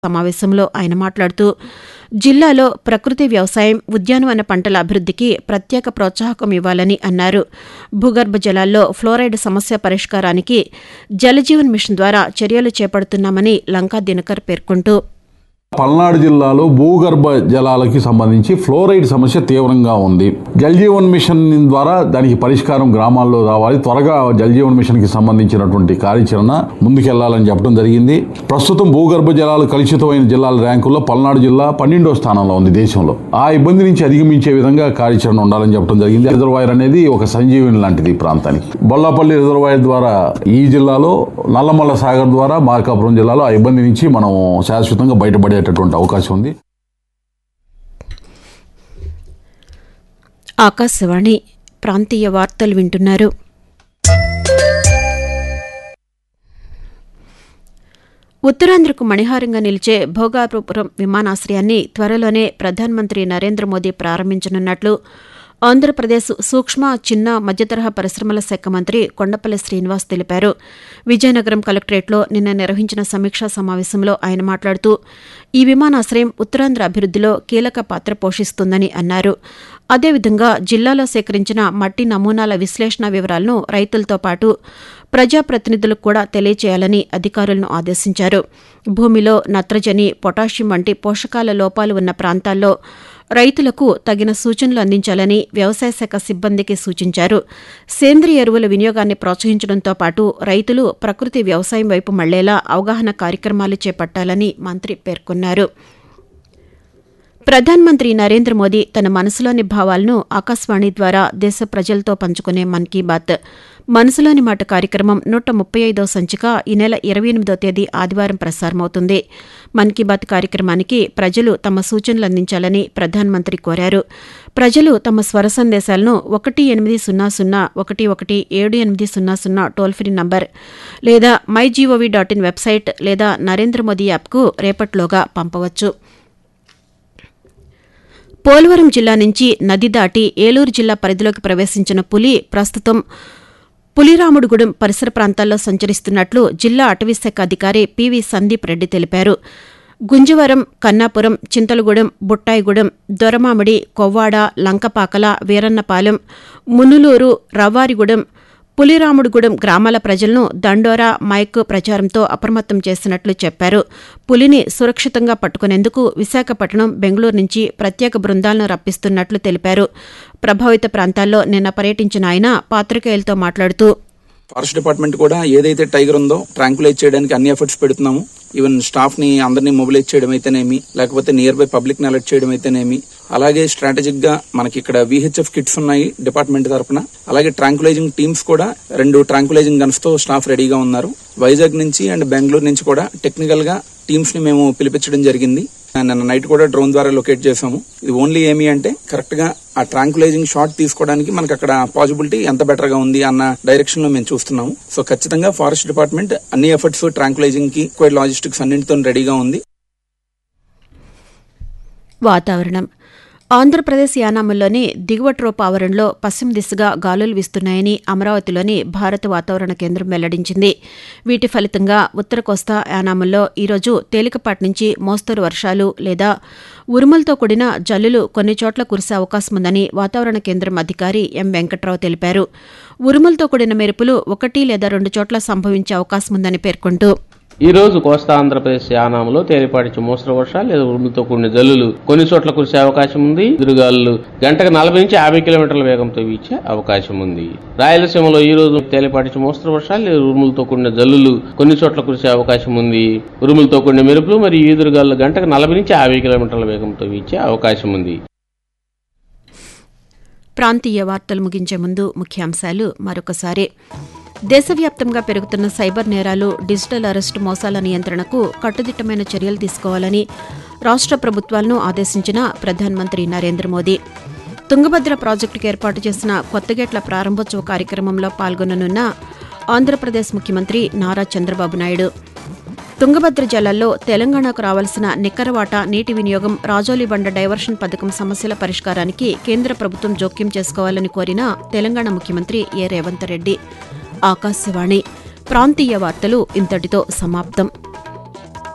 సమావేశంలో ఆయన మాట్లాడుతూ జిల్లాలో ప్రకృతి వ్యవసాయం ఉద్యానవన పంటల అభివృద్ధికి ప్రత్యేక ప్రోత్సాహకం ఇవ్వాలని అన్నారు భూగర్భ జలాల్లో ఫ్లోరైడ్ సమస్య పరిష్కారానికి జలజీవన్ మిషన్ ద్వారా చర్యలు చేపడుతున్నామని లంకా దినకర్ పేర్కొంటూ పల్నాడు జిల్లాలో భూగర్భ జలాలకి సంబంధించి ఫ్లోరైడ్ సమస్య తీవ్రంగా ఉంది జల్ జీవన్ మిషన్ ద్వారా దానికి పరిష్కారం గ్రామాల్లో రావాలి త్వరగా జల్ జీవన్ మిషన్ కి సంబంధించినటువంటి కార్యాచరణ ముందుకెళ్లాలని చెప్పడం జరిగింది ప్రస్తుతం భూగర్భ జలాలు కలుషితమైన జిల్లాల ర్యాంకుల్లో పల్నాడు జిల్లా పన్నెండో స్థానంలో ఉంది దేశంలో ఆ ఇబ్బంది నుంచి అధిగమించే విధంగా కార్యాచరణ ఉండాలని చెప్పడం జరిగింది రిజర్వాయర్ అనేది ఒక సంజీవిని లాంటిది ఈ ప్రాంతానికి బొల్లాపల్లి రిజర్వాయర్ ద్వారా ఈ జిల్లాలో నల్లమల్ల సాగర్ ద్వారా మార్కాపురం జిల్లాలో ఆ ఇబ్బంది నుంచి మనం శాశ్వతంగా బయటపడేటటువంటి అవకాశం ఉంది ఆకాశవాణి ప్రాంతీయ వార్తలు వింటున్నారు ఉత్తరాంధ్రకు మణిహారంగా నిలిచే భోగాపురం విమానాశ్రయాన్ని త్వరలోనే ప్రధానమంత్రి నరేంద్ర మోదీ ప్రారంభించనున్నట్లు ఆంధ్రప్రదేశ్ సూక్ష్మ చిన్న మధ్యతరహా పరిశ్రమల శాఖ మంత్రి కొండపల్లి శ్రీనివాస్ తెలిపారు విజయనగరం కలెక్టరేట్లో నిన్న నిర్వహించిన సమీక్షా సమావేశంలో ఆయన మాట్లాడుతూ ఈ విమానాశ్రయం ఉత్తరాంధ్ర అభివృద్ధిలో కీలక పాత్ర పోషిస్తుందని అన్నారు అదేవిధంగా జిల్లాలో సేకరించిన మట్టి నమూనాల విశ్లేషణ వివరాలను రైతులతో పాటు ప్రజాప్రతినిధులకు కూడా తెలియచేయాలని అధికారులను ఆదేశించారు భూమిలో నత్రజని పొటాషియం వంటి పోషకాల లోపాలు ఉన్న ప్రాంతాల్లో రైతులకు తగిన సూచనలు అందించాలని వ్యవసాయ శాఖ సిబ్బందికి సూచించారు సేంద్రియ ఎరువుల వినియోగాన్ని ప్రోత్సహించడంతో పాటు రైతులు ప్రకృతి వ్యవసాయం వైపు మళ్లేలా అవగాహన కార్యక్రమాలు చేపట్టాలని మంత్రి పేర్కొన్నారు ప్రధానమంత్రి నరేంద్ర మోదీ తన మనసులోని భావాలను ఆకాశవాణి ద్వారా దేశ ప్రజలతో పంచుకునే మన్ కీ బాత్ మనసులోని మాట కార్యక్రమం నూట ముప్పై ఐదో సంచిక ఈ నెల ఇరవై ఎనిమిదో తేదీ ఆదివారం ప్రసారమవుతుంది మన్ కీ బాత్ కార్యక్రమానికి ప్రజలు తమ సూచనలు అందించాలని ప్రధానమంత్రి కోరారు ప్రజలు తమ స్వర సందేశాలను ఒకటి ఎనిమిది సున్నా సున్నా ఒకటి ఒకటి ఏడు ఎనిమిది సున్నా సున్నా టోల్ ఫ్రీ నంబర్ లేదా my GOV dot in website లేదా నరేంద్ర మోదీ యాప్కు రేపట్లోగా పంపవచ్చు పోలవరం జిల్లా నుంచి నది దాటి ఏలూరు జిల్లా పరిధిలోకి ప్రవేశించిన పులి ప్రస్తుతం పులిరాముడుగూడెం పరిసర ప్రాంతాల్లో సంచరిస్తున్నట్లు జిల్లా అటవీశాఖ అధికారి పివి సందీప్ రెడ్డి తెలిపారు గుంజవరం కన్నాపురం చింతలగూడెం బుట్టాయిగూడెం దొరమామిడి కొవ్వాడ లంకపాకల వీరన్నపాలెం మునులూరు రవ్వారిగూడెం పులిరాముడుగూడెం గ్రామాల ప్రజలను దండోరా మైక్ ప్రచారంతో అప్రమత్తం చేసినట్లు చెప్పారు పులిని సురక్షితంగా పట్టుకునేందుకు విశాఖపట్నం బెంగళూరు నుంచి ప్రత్యేక బృందాలను రప్పిస్తున్నట్లు తెలిపారు ప్రభావిత ప్రాంతాల్లో నిన్న పర్యటించిన ఆయన పాత్రికేయులతో మాట్లాడుతూ ఫారెస్ట్ డిపార్ట్మెంట్ కూడా ఏదైతే టైగర్ ఉందో ట్రాంకులైజ్ చేయడానికి అన్ని ఎఫర్ట్స్ పెడుతున్నాము ఈవెన్ స్టాఫ్ ని అందరినీ మొబిలైజ్ చేయడం అయితేనేమి లేకపోతే నియర్ బై పబ్లిక్ ని అలర్ట్ చేయడం అయితేనేమి అలాగే స్ట్రాటజిక్ గా మనకి ఇక్కడ విహెచ్ఎఫ్ కిట్స్ ఉన్నాయి డిపార్ట్మెంట్ తరఫున అలాగే ట్రాంకులైజింగ్ టీమ్స్ కూడా రెండు ట్రాంకులైజింగ్ గన్స్ తో స్టాఫ్ రెడీగా ఉన్నారు వైజాగ్ నుంచి అండ్ బెంగళూరు నుంచి కూడా టెక్నికల్ గా టీమ్స్ ని మేము పిలిపించడం జరిగింది నిన్న నైట్ కూడా డ్రోన్ ద్వారా లొకేట్ చేసాము ఇది ఓన్లీ ఏమి అంటే కరెక్ట్ గా ఆ ట్రాంకులైజింగ్ షాట్ తీసుకోవడానికి మనకి అక్కడ పాసిబిలిటీ ఎంత బెటర్ గా ఉంది అన్న డైరెక్షన్ లో మేము చూస్తున్నాము సో ఖచ్చితంగా ఫారెస్ట్ డిపార్ట్మెంట్ అన్ని ఎఫర్ట్స్ ట్రాంకులైజింగ్ కి క్వైట్ లాజిస్టిక్స్ అన్నింటితో రెడీగా ఉంది వాతావరణం ఆంధ్రప్రదేశ్ యానాముల్లోని దిగువ ట్రోప్ ఆవరణలో పశ్చిమ దిశగా గాలులు వీస్తున్నాయని అమరావతిలోని భారత వాతావరణ కేంద్రం వెల్లడించింది వీటి ఫలితంగా ఉత్తర కోస్తా యానాముల్లో ఈరోజు తేలికపాటి నుంచి మోస్తరు వర్షాలు లేదా ఉరుములతో కూడిన జల్లులు కొన్ని చోట్ల కురిసే అవకాశముందని వాతావరణ కేంద్రం అధికారి ఎం వెంకట్రావు తెలిపారు ఉరుములతో కూడిన మెరుపులు ఒకటి లేదా రెండు చోట్ల సంభవించే అవకాశముందని పేర్కొంటూ ఈ రోజు కోస్తా ఆంధ్రప్రదేశ్ యానాంలో తేలిపాటి మోస్తరు వర్షాలు లేదా ఉరుములతో కూడిన జల్లులు కొన్ని చోట్ల కురిసే అవకాశం ఉంది ఎదురుగాలు గంటకు నలభై నుంచి యాభై కిలోమీటర్ల వేగంతో వీచే అవకాశం ఉంది రాయలసీమలో ఈ రోజు తేలిపాటి మోస్తరు వర్షాలు లేదా ఉరుములతో కూడిన జల్లులు కొన్ని చోట్ల కురిసే అవకాశం ఉంది ఉరుములతో కూడిన మెరుపులు మరియు ఈదురుగాలు గంటకు నలభై నుంచి యాభై కిలోమీటర్ల వేగంతో వీచే అవకాశం ఉంది ప్రాంతీయ వార్తలు ముగించే ముందు ముఖ్యాంశాలు మరొకసారి దేశవ్యాప్తంగా పెరుగుతున్న సైబర్ నేరాలు డిజిటల్ అరెస్టు మోసాల నియంత్రణకు కట్టుదిట్టమైన చర్యలు తీసుకోవాలని రాష్ట్ర ప్రభుత్వాలను ఆదేశించిన ప్రధానమంత్రి నరేంద్ర మోదీ తుంగభద్ర ప్రాజెక్టుకు ఏర్పాటు చేసిన కొత్తగేట్ల ప్రారంభోత్సవ కార్యక్రమంలో పాల్గొననున్న ఆంధ్రప్రదేశ్ ముఖ్యమంత్రి నారా చంద్రబాబు నాయుడు తుంగభద్ర జలాల్లో తెలంగాణకు రావాల్సిన నికర వాటా నీటి వినియోగం రాజోలి బండ డైవర్షన్ పథకం సమస్యల పరిష్కారానికి కేంద్ర ప్రభుత్వం జోక్యం చేసుకోవాలని కోరిన తెలంగాణ ముఖ్యమంత్రి ఏ రేవంత్ రెడ్డి ఆకాశవాణి ప్రాంతీయ వార్తలు ఇంతటితో సమాప్తం